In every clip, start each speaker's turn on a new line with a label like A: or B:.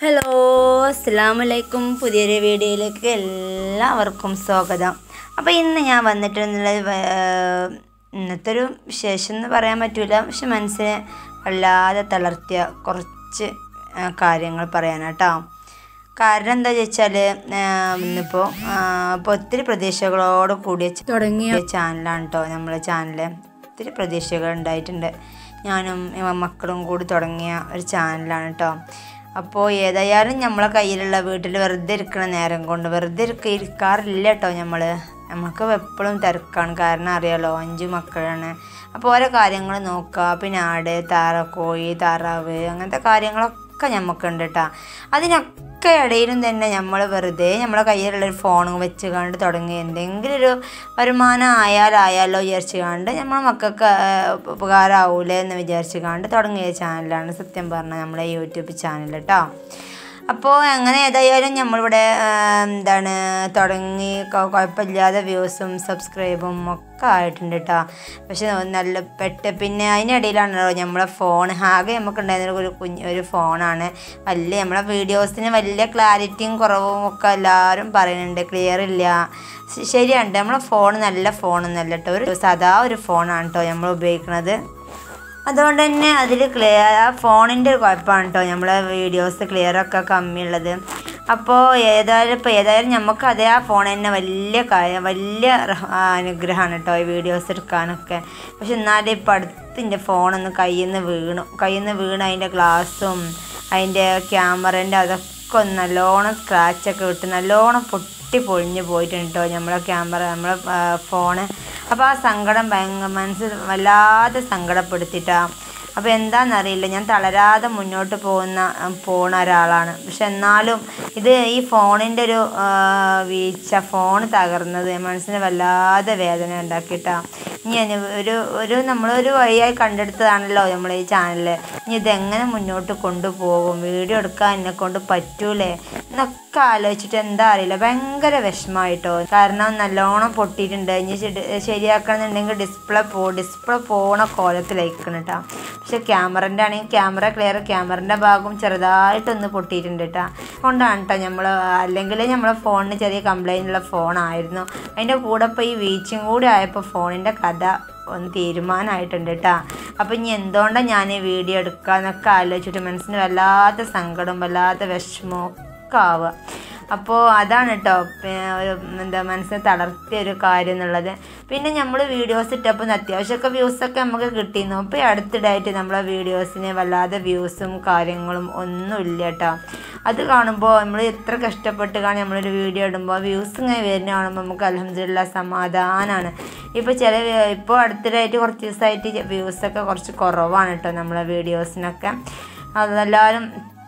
A: Hello അസ്സാമലൈക്കും പുതിയൊരു വീഡിയോയിലേക്ക് എല്ലാവർക്കും സ്വാഗതം അപ്പോൾ ഇന്ന് ഞാൻ വന്നിട്ടുള്ളത് വേ- ഇന്നത്തെ ഒരു വിശേഷം എന്ന് പറയാൻ പറ്റില്ല പക്ഷെ മനസ്സിനെ വല്ലാതെ തളർത്തിയ കുറച്ച് ആ, കാര്യങ്ങൾ പറയാനാട്ടോ കാരണം എന്താ ചോദിച്ചാൽ ഇന്നിപ്പോൾ ഇപ്പോൾ ഒത്തിരി പ്രതീക്ഷകളോട് കൂടിയ ച- തുടങ്ങിയ ചാനലാണ് കേട്ടോ നമ്മളെ ചാനൽ ഒത്തിരി പ്രതീക്ഷകൾ ഉണ്ടായിട്ടുണ്ട് ഞാനും ഇവ മക്കളും കൂടി തുടങ്ങിയ ഒരു ചാനലാണ് കേട്ടോ അപ്പോൾ ഏതായാലും നമ്മളെ കയ്യിലുള്ള വീട്ടിൽ വെറുതെ ഇരിക്കണ നേരം കൊണ്ട് വെറുതെ ഇരിക്ക ഇരിക്കാറില്ല കേട്ടോ നമ്മൾ നമുക്ക് എപ്പോഴും തിരക്കാണ് കാരണം അറിയാലോ അഞ്ച് മക്കളാണ് അപ്പോൾ ഓരോ കാര്യങ്ങൾ നോക്കുക പിന്നെ ആട് താറ കോഴി താറാവ് അങ്ങനത്തെ കാര്യങ്ങളൊക്കെ നമുക്കുണ്ട് കേട്ടോ അതിനൊക്കെ ഇടയിലും തന്നെ നമ്മൾ വെറുതെ നമ്മളെ കയ്യിലുള്ളൊരു ഫോൺ വെച്ച് കണ്ട് തുടങ്ങി എന്തെങ്കിലും ഒരു വരുമാനം ആയാലായാലോ വിചാരിച്ച് കണ്ട് നമ്മളെ മക്കൾക്ക് ഉപകാരമാവൂലേ എന്ന് വിചാരിച്ച് കണ്ട് തുടങ്ങിയ ചാനലാണ് സത്യം പറഞ്ഞാൽ നമ്മളെ യൂട്യൂബ് ചാനൽ കേട്ടോ അപ്പോൾ അങ്ങനെ ഏതായാലും നമ്മളിവിടെ ആ, എന്താണ് തുടങ്ങി കൊ- കുഴപ്പമില്ലാതെ വ്യൂസും സബ്സ്ക്രൈബും ഒക്കെ ആയിട്ടുണ്ട് കേട്ടോ പക്ഷെ നല്ല പെട്ട് പിന്നെ അതിനിടയിലാണല്ലോ നമ്മളെ ഫോൺ ആകെ നമുക്കുണ്ടായിരുന്ന ഒരു കുഞ്ഞ് ഒരു ഫോണാണ് വലിയ നമ്മളെ വീഡിയോസിന് വലിയ ക്ലാരിറ്റിയും കുറവും ഒക്കെ എല്ലാവരും പറയുന്നുണ്ട് ക്ലിയർ ഇല്ല ശ- ശരിയാണ് നമ്മളെ ഫോൺ നല്ല ഫോണൊന്നല്ല കേട്ടോ ഒരു സാധാ ഒരു ഫോണാണ് കേട്ടോ നമ്മൾ ഉപയോഗിക്കുന്നത് അതുകൊണ്ട് തന്നെ അതിൽ ക്ലിയർ ആ ഫോണിൻ്റെ ഒരു കുഴപ്പമാണ് കേട്ടോ നമ്മളെ വീഡിയോസ് ക്ലിയറൊക്കെ കമ്മിയുള്ളത് അപ്പോൾ ഏതായാലും ഇപ്പോൾ ഏതായാലും നമുക്ക് അതേ ആ ഫോൺ തന്നെ വലിയ കാര്യം വലിയ റഹ- ആ, അനുഗ്രഹമാണ് കേട്ടോ ഈ വീഡിയോസ് എടുക്കാനൊക്കെ പക്ഷെ എന്നാലും ഇപ്പം അടുത്ത് എൻ്റെ ഫോണൊന്ന് കയ്യിൽ നിന്ന് വീണു കയ്യിൽ നിന്ന് വീണ് അതിൻ്റെ ഗ്ലാസും അതിൻ്റെ ക്യാമറേൻ്റെ അതൊക്കെ ഒന്ന് നല്ലോണം സ്ക്രാച്ചൊക്കെ വിട്ട് നല്ലോണം പൊട്ടി പൊളിഞ്ഞ് പോയിട്ടുണ്ട് കേട്ടോ നമ്മളെ ക്യാമറ നമ്മളെ ഫോണ് അപ്പോൾ ആ സങ്കടം ഭയങ്കര മനസ്സ് വല്ലാതെ സങ്കടപ്പെടുത്തിയിട്ടാ അപ്പോൾ എന്താണെന്നറിയില്ല ഞാൻ തളരാതെ മുന്നോട്ട് പോകുന്ന പോണ ഒരാളാണ് പക്ഷെ എന്നാലും ഇത് ഈ ഫോണിൻ്റെ ഒരു ആ, വീഴ്ച ഫോൺ തകർന്നത് മനസ്സിന് വല്ലാതെ വേദന ഉണ്ടാക്കിയിട്ടാ ഇനി ഇനി ഒരു ഒരു നമ്മളൊരു വഴിയായി കണ്ടെടുത്തതാണല്ലോ നമ്മൾ ഈ ചാനൽ ഇനി ഇതെങ്ങനെ മുന്നോട്ട് കൊണ്ടുപോകും വീഡിയോ എടുക്കാൻ എന്നെ കൊണ്ട് പറ്റൂലേ എന്നൊക്കെ ആലോചിച്ചിട്ട് എന്താ അറിയില്ല ഭയങ്കര വിഷമമായിട്ടോ കാരണം നല്ലോണം പൊട്ടിയിട്ടുണ്ട് ഇനി ശരി- ശരിയാക്കണമെന്നുണ്ടെങ്കിൽ ഡിസ്പ്ലേ പോ ഡിസ്പ്ലേ പോണ കോലത്തിലായിക്കണം കേട്ടോ പക്ഷെ ക്യാമറൻ്റെ ആണെങ്കിൽ ക്യാമറ ക്ലിയർ ക്യാമറൻ്റെ ഭാഗം ചെറുതായിട്ടൊന്ന് പൊട്ടിയിട്ടുണ്ട് കേട്ടോ കൊണ്ടാണ് കേട്ടോ നമ്മൾ അല്ലെങ്കിൽ നമ്മളെ ഫോണിന് ചെറിയ കംപ്ലൈൻ്റ് ഉള്ള ഫോണായിരുന്നു അതിൻ്റെ കൂടെ ഇപ്പോൾ ഈ വീച്ചും കൂടി ആയപ്പോൾ ഫോണിൻ്റെ കഥ ഒന്ന് തീരുമാനമായിട്ടുണ്ട് കേട്ടോ അപ്പം ഇനി എന്തുകൊണ്ടാണ് ഞാൻ ഈ വീഡിയോ എടുക്കുക എന്നൊക്കെ ആലോചിച്ചിട്ട് മനസ്സിന് വല്ലാത്ത സങ്കടം വല്ലാത്ത വിഷമവും ഒക്കെ ആവുക അപ്പോൾ അതാണ് കേട്ടോ ഒരു എന്താ മനസ്സിനെ തളർത്തിയ ഒരു കാര്യം എന്നുള്ളത് പിന്നെ നമ്മൾ വീഡിയോസ് ഇട്ടപ്പോൾ അത്യാവശ്യമൊക്കെ വ്യൂസൊക്കെ നമുക്ക് കിട്ടിയിരുന്നു അപ്പോൾ ഈ അടുത്തിടായിട്ട് നമ്മളെ വീഡിയോസിന് വല്ലാതെ വ്യൂസും കാര്യങ്ങളും ഒന്നുമില്ല കേട്ടോ അത് കാണുമ്പോൾ നമ്മൾ എത്ര കഷ്ടപ്പെട്ട് കാണി നമ്മളൊരു വീഡിയോ ഇടുമ്പോൾ വ്യൂസ് ഇങ്ങനെ വരുന്ന കാണുമ്പോൾ നമുക്ക് അലഹമില്ല സമാധാനമാണ് ഇപ്പോൾ ചില ഇപ്പോൾ അടുത്തിടായിട്ട് കുറച്ച് ദിവസമായിട്ട് വ്യൂസൊക്കെ കുറച്ച് കുറവാണ് കേട്ടോ നമ്മളെ വീഡിയോസിനൊക്കെ അതെല്ലാവരും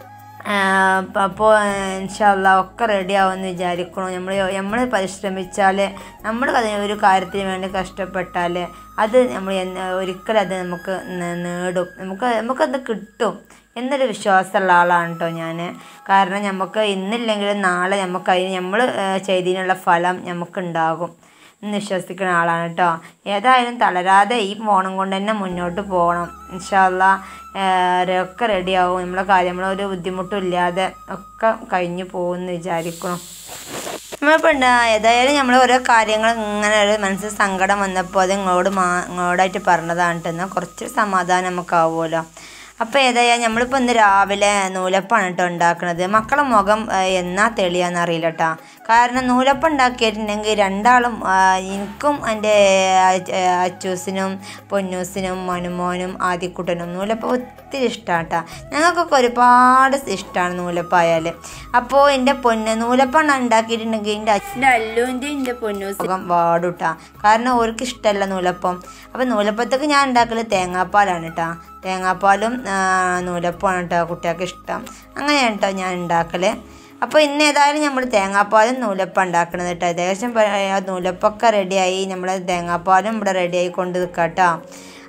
A: അപ്പോൾ ഇൻഷാല്ല ഒക്കെ റെഡി ആവുമെന്ന് വിചാരിക്കണം നമ്മൾ നമ്മൾ പരിശ്രമിച്ചാൽ നമ്മൾ ഒരു കാര്യത്തിന് വേണ്ടി കഷ്ടപ്പെട്ടാൽ അത് നമ്മൾ എന്ന് ഒരിക്കലും അത് നമുക്ക് നേ- നേടും നമുക്ക് നമുക്കത് കിട്ടും എന്നൊരു വിശ്വാസമുള്ള ആളാണ് കേട്ടോ ഞാൻ കാരണം നമുക്ക് ഇന്നില്ലെങ്കിലും നാളെ നമുക്ക് അതിന് നമ്മൾ ചെയ്തതിനുള്ള ഫലം നമുക്കുണ്ടാകും എന്ന് വിശ്വസിക്കുന്ന ആളാണ് കേട്ടോ ഏതായാലും തളരാതെ ഈ ഫോണും കൊണ്ട് തന്നെ മുന്നോട്ട് പോകണം ഇൻഷാല്ല ഒക്കെ റെഡിയാവും നമ്മളെ കാര്യം നമ്മളൊരു ബുദ്ധിമുട്ടും ഇല്ലാതെ ഒക്കെ കഴിഞ്ഞു പോകുമെന്ന് വിചാരിക്കണം നമ്മളിപ്പോൾ എന്താ ഏതായാലും നമ്മൾ ഓരോ കാര്യങ്ങൾ ഇങ്ങനെ ഒരു മനസ്സിൽ സങ്കടം വന്നപ്പോൾ അത് നിങ്ങളോട് മാ നിങ്ങളോടായിട്ട് പറഞ്ഞതാണ് കേട്ടോ എന്നാൽ കുറച്ച് സമാധാനം നമുക്കാവുമല്ലോ അപ്പോൾ ഏതായാലും നമ്മളിപ്പോൾ ഇന്ന് രാവിലെ നൂലപ്പാണ് കേട്ടോ ഉണ്ടാക്കുന്നത് മക്കളെ മുഖം ആ, എന്നാ തെളിയാന്ന് അറിയില്ല കേട്ടോ കാരണം നൂലപ്പം ഉണ്ടാക്കിയിട്ടുണ്ടെങ്കിൽ രണ്ടാളും ആ, എനിക്കും എൻ്റെ അച്ചൂസിനും പൊന്നൂസിനും മനുമോനും ആദിക്കുട്ടനും നൂലപ്പം ഒത്തിരി ഇഷ്ടമാണ് കേട്ടോ ഞങ്ങൾക്കൊക്കെ ഒരുപാട് ഇഷ്ടമാണ് നൂലപ്പായാൽ അപ്പോൾ എൻ്റെ പൊന്ന് നൂലപ്പം ഉണ്ടാക്കിയിട്ടുണ്ടെങ്കിൽ എൻ്റെ അച്ഛൻ്റെ അല്ലുവിൻ്റെ എൻ്റെ പൊന്നൂസ് മുഖം വാടുട്ടാ കാരണം അവർക്ക് ഇഷ്ടമല്ല നൂലപ്പം അപ്പോൾ നൂലപ്പത്തേക്ക് ഞാൻ ഉണ്ടാക്കൽ തേങ്ങാപ്പാലാണ് കേട്ടോ തേങ്ങാപ്പാലും ആ, നൂലപ്പമാണ് കേട്ടോ കുട്ടികൾക്ക് ഇഷ്ടം അങ്ങനെയാണ് കേട്ടോ ഞാൻ ഉണ്ടാക്കൽ അപ്പോൾ ഇന്ന് ഏതായാലും നമ്മൾ തേങ്ങാപ്പാലും നൂലപ്പം ഉണ്ടാക്കണത് കേട്ടോ ഏകദേശം പ- ആ നൂലപ്പൊക്കെ റെഡിയായി നമ്മൾ തേങ്ങാപ്പാലും ഇവിടെ റെഡിയായി കൊണ്ട് നിൽക്കാം കേട്ടോ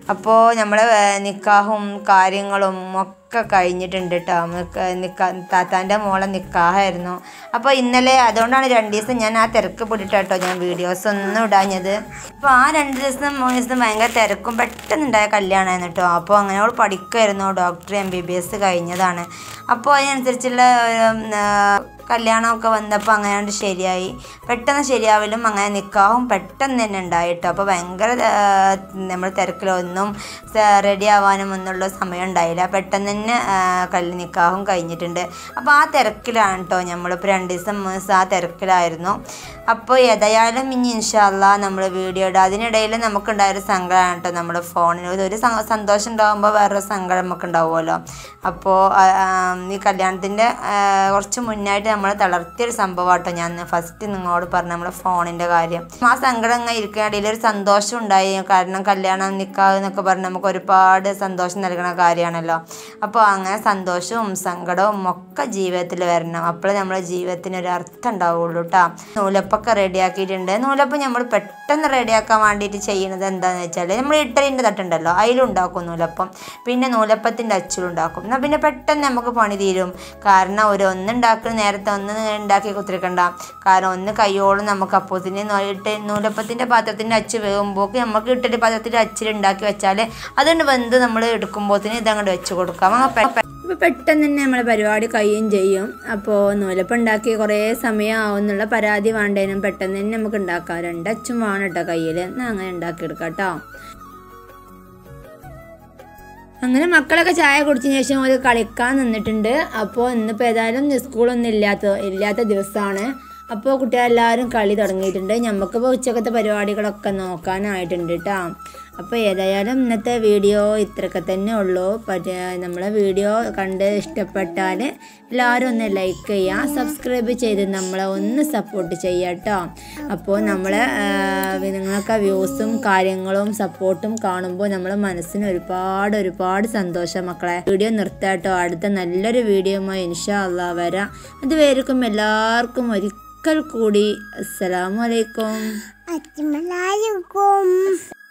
A: അപ്പോൾ നമ്മളെ ഏഹ്, നിക്കാഹും കാര്യങ്ങളും ഒക്കെ കഴിഞ്ഞിട്ടുണ്ട് കേട്ടോ നമുക്ക് നിക്കാ താത്താൻ്റെ മോളെ നിക്കാഹായിരുന്നു അപ്പോൾ ഇന്നലെ അതുകൊണ്ടാണ് രണ്ട് ദിവസം ഞാൻ ആ തിരക്ക് പിടിട്ടോ ഞാൻ വീഡിയോസ് ഒന്നും ഇടാഞ്ഞത് അപ്പോൾ ആ രണ്ട് ദിവസം മൂന്ന് ദിവസം ഭയങ്കര തിരക്കും പെട്ടെന്നുണ്ടായ കല്യാണമായിരുന്നു കേട്ടോ അപ്പോൾ അങ്ങനെ അവൾ പഠിക്കുമായിരുന്നു doctor M B B S കഴിഞ്ഞതാണ് അപ്പോൾ അതിനനുസരിച്ചുള്ള ഉം, ആ, കല്യാണമൊക്കെ വന്നപ്പോൾ അങ്ങനെ ശരിയായി പെട്ടെന്ന് ശരിയാവലും അങ്ങനെ നിൽക്കാവും പെട്ടെന്ന് തന്നെ ഉണ്ടായി കേട്ടോ അപ്പോൾ ഭയങ്കര നമ്മൾ തിരക്കിലൊന്നും റെഡി ആവാനും ഒന്നുള്ള സമയം ഉണ്ടായില്ല പെട്ടെന്ന് തന്നെ ആ, കല്ല് നിൽക്കാവും കഴിഞ്ഞിട്ടുണ്ട് അപ്പോൾ ആ തിരക്കിലാണ് കേട്ടോ നമ്മളിപ്പോൾ രണ്ട് ദിവസം മൂന്ന് ദിവസം ആ തിരക്കിലായിരുന്നു അപ്പോൾ ഏതായാലും ഇനി ഇൻഷാല്ല നമ്മൾ വീഡിയോ ഇടുക അതിനിടയിൽ നമുക്കുണ്ടായൊരു സങ്കടമാണ് കേട്ടോ നമ്മുടെ ഫോണിൽ ഒരു- ഒരു സ- സന്തോഷം ഉണ്ടാകുമ്പോൾ വേറൊരു സങ്കടം നമുക്ക് ഉണ്ടാവുമല്ലോ അപ്പോൾ ഈ കല്യാണത്തിൻ്റെ കുറച്ച് മുന്നായിട്ട് നമ്മൾ തളർത്തിയൊരു സംഭവം കേട്ടോ ഞാൻ ഫസ്റ്റ് നിങ്ങളോട് പറഞ്ഞ നമ്മുടെ ഫോണിൻ്റെ കാര്യം ആ സങ്കടം ഇങ്ങനെ ഇരിക്കുന്നതിൽ ഒരു സന്തോഷം ഉണ്ടായി കാരണം കല്യാണം നിൽക്കാതെ എന്നൊക്കെ പറഞ്ഞ് നമുക്ക് ഒരുപാട് സന്തോഷം നൽകുന്ന കാര്യമാണല്ലോ അപ്പോൾ അങ്ങനെ സന്തോഷവും സങ്കടവും ഒക്കെ ജീവിതത്തിൽ വരണം അപ്പോഴേ നമ്മുടെ ജീവിതത്തിന് ഒരു അർത്ഥം ഉണ്ടാവുള്ളൂ കേട്ടോ നൂലപ്പൊക്കെ റെഡിയാക്കിയിട്ടുണ്ട് നൂലപ്പം നമ്മൾ പെട്ടെന്ന് റെഡിയാക്കാൻ വേണ്ടിയിട്ട് ചെയ്യുന്നത് എന്താണെന്ന് വെച്ചാൽ നമ്മൾ ഇട്ടലിൻ്റെ തട്ടുണ്ടല്ലോ അതിലുണ്ടാക്കും നൂലപ്പം പിന്നെ നൂലപ്പത്തിൻ്റെ അച്ചിലുണ്ടാക്കും എന്നാൽ പിന്നെ പെട്ടെന്ന് നമുക്ക് പണി തീരും കാരണം ഒരു ഒന്നുണ്ടാക്കുന്ന നേരത്തെ ഒന്ന് ഉണ്ടാക്കി കുത്തിരിക്കണ്ട കാരണം ഒന്ന് കയ്യോളം നമുക്ക് അപ്പോത്തിന് ഇട്ട് നൂലപ്പത്തിൻ്റെ പാത്രത്തിൻ്റെ അച്ച് വേകുമ്പോൾ നമുക്ക് ഇട്ടലി പാത്രത്തിൻ്റെ അച്ചിൽ ഉണ്ടാക്കി വെച്ചാൽ അതുകൊണ്ട് വെന്ത് നമ്മൾ എടുക്കുമ്പോഴത്തേന് ഇതങ്ങോട്ട് വെച്ച് കൊടുക്കാം അങ്ങനെ പെ-
B: അപ്പോൾ പെട്ടെന്ന് തന്നെ നമ്മളെ പരിപാടി കഴിയും ചെയ്യും അപ്പോൾ നൂലപ്പം ഉണ്ടാക്കി കുറേ സമയം ആവും എന്നുള്ള പരാതി വേണ്ടേനും പെട്ടെന്ന് തന്നെ നമുക്ക് ഉണ്ടാക്കാം രണ്ടച്ചും വേണം കേട്ടോ കയ്യിൽ എന്നാൽ അങ്ങനെ ഉണ്ടാക്കിയെടുക്കാം കേട്ടോ അങ്ങനെ മക്കളൊക്കെ ചായ കുടിച്ചതിന് ശേഷം ഒരു കളിക്കാൻ നിന്നിട്ടുണ്ട് അപ്പോൾ ഇന്നിപ്പോൾ ഏതായാലും സ്കൂളൊന്നും ഇല്ലാത്ത ഇല്ലാത്ത ദിവസമാണ് അപ്പോൾ കുട്ടികളെല്ലാവരും കളി തുടങ്ങിയിട്ടുണ്ട് നമുക്കിപ്പോൾ ഉച്ചക്കത്തെ പരിപാടികളൊക്കെ നോക്കാനായിട്ടുണ്ട് കേട്ടോ അപ്പോൾ ഏതായാലും ഇന്നത്തെ വീഡിയോ ഇത്രയൊക്കെ തന്നെ ഉള്ളൂ പറ്റ നമ്മളെ വീഡിയോ കണ്ട് ഇഷ്ടപ്പെട്ടാൽ എല്ലാവരും ഒന്ന് ലൈക്ക് ചെയ്യുക സബ്സ്ക്രൈബ് ചെയ്ത് നമ്മളെ ഒന്ന് സപ്പോർട്ട് ചെയ്യുക കേട്ടോ അപ്പോൾ നമ്മളെ നിങ്ങൾക്ക് വ്യൂസും കാര്യങ്ങളും സപ്പോർട്ടും കാണുമ്പോൾ നമ്മളെ മനസ്സിന് ഒരുപാട് ഒരുപാട് സന്തോഷം മക്കളെ വീഡിയോ നിർത്താം കേട്ടോ അടുത്ത നല്ലൊരു വീഡിയോയുമായി ഇൻഷാ അള്ളാ വരാം അതുവരെക്കും എല്ലാവർക്കും ഒരിക്കൽ കൂടി അസ്സലാമു അലൈക്കും
C: Assalamualaikum.